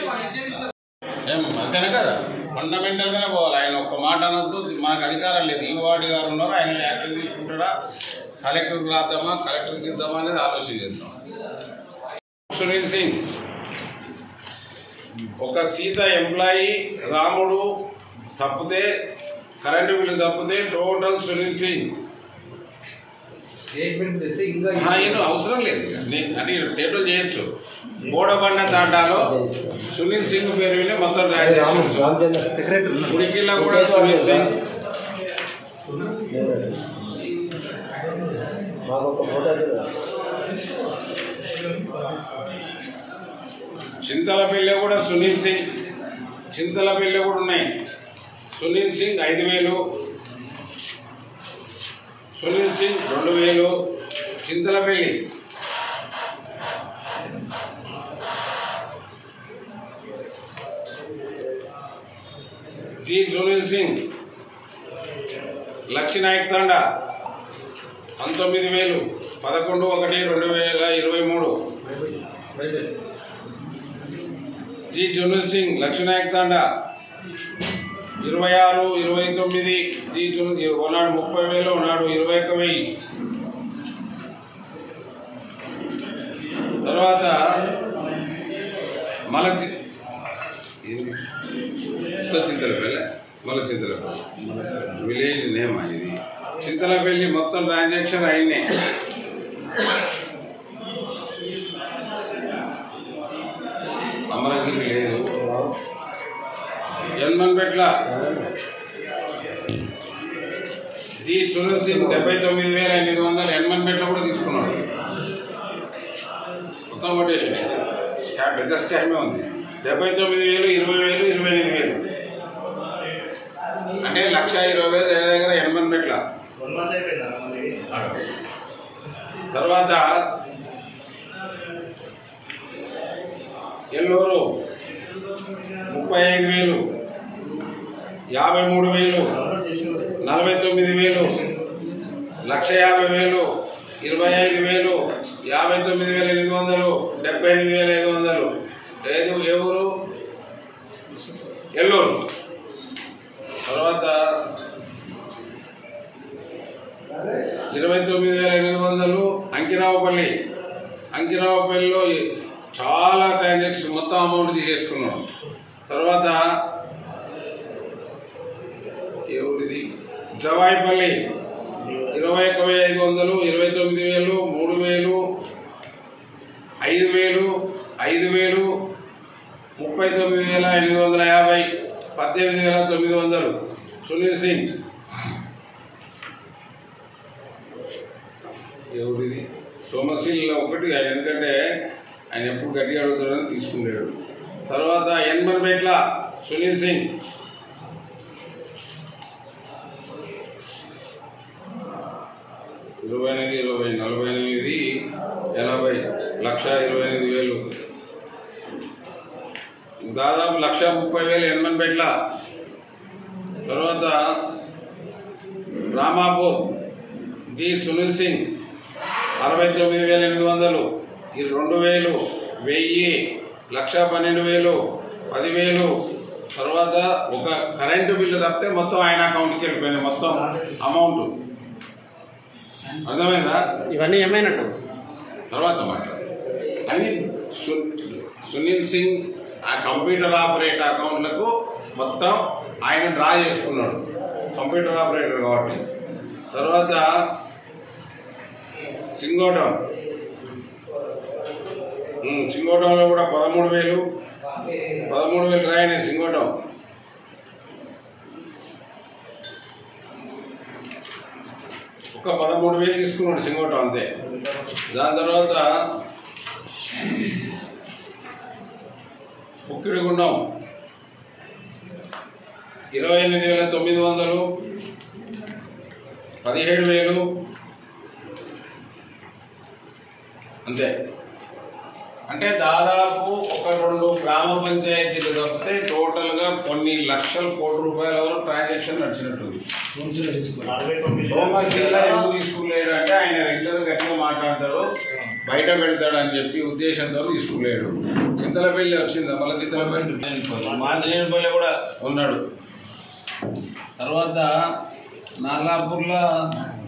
ఏం అంతేనే కదా ఫండమెంటల్ గానే పోవాలి ఆయన ఒక్క మాట అనొద్దు మనకు అధికారం లేదు ఈ వార్డు గారు ఉన్నారు ఆయన యాక్షన్ తీసుకుంటాడా కలెక్టర్కి రాద్దామా కలెక్టర్కి ఇద్దామా అనేది ఆలోచన చేద్దాం సునీల్ సింగ్ ఒక సీత ఎంప్లాయీ రాముడు తప్పితే కరెంటు బిల్లు తప్పితే టోటల్ సునీల్ సింగ్ స్టేట్మెంట్ తెస్తే ఇంకా ఆ, ఏం అవసరం లేదు ఇక. నే- అంటే టేబుల్ చేయొచ్చు బోడబండ తాండాలో సునీల్ సింగ్ పేరు విని మొత్తం ట్రాన్సాక్షన్స్ సెక్రటరీ ఉన్నారు. ఉడికిలో కూడా సునీల్ సింగ్ మాకు ఒక ఫోటో చింతలపల్లి కూడా సునీల్ సింగ్ చింతలపల్లి కూడా ఉన్నాయి సునీల్ సింగ్ ఐదు వేలు సునీల్ సింగ్ రెండు వేలు చింతలపల్లి జి సునీల్ సింగ్ లక్ష్మీనాయక్ తాండా పంతొమ్మిది వేలు పదకొండు ఒకటి రెండు వేల ఇరవై మూడు జి జునల్ సింగ్ లక్ష్మీనాయక్ తాండా ఇరవై ఆరు ఇరవై తొమ్మిది జి జునల్ ఒకనాడు ముప్పై వేలు ఒకనాడు ఇరవై ఒక్క వెయ్యి తర్వాత మల చి- ఇది కొత్త చింతలపల్లి మల చింతలపల్లి విలేజ్ నేమ్ ఇది చింతలపల్లి మొత్తం ట్రాన్సాక్షన్ అయినాయి అమరగిరి లేదు జన్మన్పేట్ల జి సునీల్ సింగ్ డెబ్బై తొమ్మిది వేల ఎనిమిది వందల ఎన్మన్పేట్ల కూడా తీసుకున్నాడు మొత్తం కొటేషన్ స్కామ్ పెద్ద స్కామే ఉంది డెబ్బై తొమ్మిది వేలు ఇరవై వేలు ఇరవై ఎనిమిది వేలు అంటే లక్ష ఇరవై వేలు దగ్గర దగ్గర ఎన్మన్పేట్ల తర్వాత ఎల్లూరు ముప్పై ఐదు వేలు యాభై మూడు వేలు నలభై తొమ్మిది వేలు లక్ష యాభై వేలు ఇరవై ఐదు వేలు యాభై తొమ్మిది వేల ఎనిమిది వందలు డెబ్బై ఎనిమిది వేల ఐదు వందలు ఏది ఏ ఊరు ఎల్లూరు తర్వాత ఇరవై తొమ్మిది వేల ఎనిమిది వందలు అంకిరావుపల్లి అంకిరావుపల్లిలో చాలా ట్రాన్సాక్షన్ మొత్తం అమౌంట్ తీసేసుకున్నాం తర్వాత ఏ ఊరిది జవాయిపల్లి ఇరవై ఒక వెయ్యి ఐదు వందలు ఇరవై తొమ్మిది వేలు మూడు వేలు ఐదు వేలు ఐదు వేలు ముప్పై తొమ్మిది వేల ఎనిమిది వందల యాభై పద్దెనిమిది వేల తొమ్మిది వందలు సునీల్ సింగ్ ఎవరిది సోమశీల ఒకటి ఆయన ఎందుకంటే ఆయన ఎప్పుడు గట్టిగా అడుగుతాడని తీసుకున్నాడు తర్వాత ఎన్మన్పేట్ల సునీల్ సింగ్ ఇరవై ఎనిమిది ఇరవై నలభై ఎనిమిది ఎనభై లక్ష ఇరవై ఎనిమిది వేలు దాదాపు లక్ష ముప్పై వేలు ఎన్మన్పేట్ల తర్వాత రామాపూర్ జి సునీల్ సింగ్ అరవై తొమ్మిది వేల ఎనిమిది వందలు ఈ రెండు వేలు వెయ్యి లక్ష పన్నెండు వేలు పదివేలు తర్వాత ఒక కరెంటు బిల్లు తప్పితే మొత్తం ఆయన అకౌంట్కి వెళ్ళిపోయింది మొత్తం అమౌంట్ అర్థమైందా ఇవన్నీ ఏమైనట్టు తర్వాత మాట్లాడు అని సు- సునీల్ సింగ్ ఆ కంప్యూటర్ ఆపరేటర్ అకౌంట్లకు మొత్తం ఆయన డ్రా చేసుకున్నాడు కంప్యూటర్ ఆపరేటర్ కాబట్టి తర్వాత సింగోటం ఉమ్, సింగోటంలో కూడా పదమూడు వేలు పదమూడు వేలు డ్రా అయినాయి సింగోటం ఒక పదమూడు వేలు తీసుకున్నాడు సింగోటం అంతే దాని తర్వాత ఉక్కిడి గుండం ఇరవై ఎనిమిది వేల తొమ్మిది వందలు పదిహేడు వేలు అంతే అంటే దాదాపు ఒక రెండు గ్రామ పంచాయతీలు తప్పితే టోటల్గా కొన్ని లక్షల కోట్ల రూపాయల వరకు ట్రాన్సాక్షన్ నడిచినట్టుంది సోమశీల ఎందుకు తీసుకులేడు అంటే ఆయన రెగ్యులర్ గట్టిగా మాట్లాడతాడు బయట పెడతాడు అని చెప్పి ఉద్దేశంతో తీసుకులేడు చింతలపల్లి వచ్చిందా మళ్ళీ చింతలపల్లి మాదినేనిపల్లి కూడా ఉన్నాడు తర్వాత నార్లాపూర్లో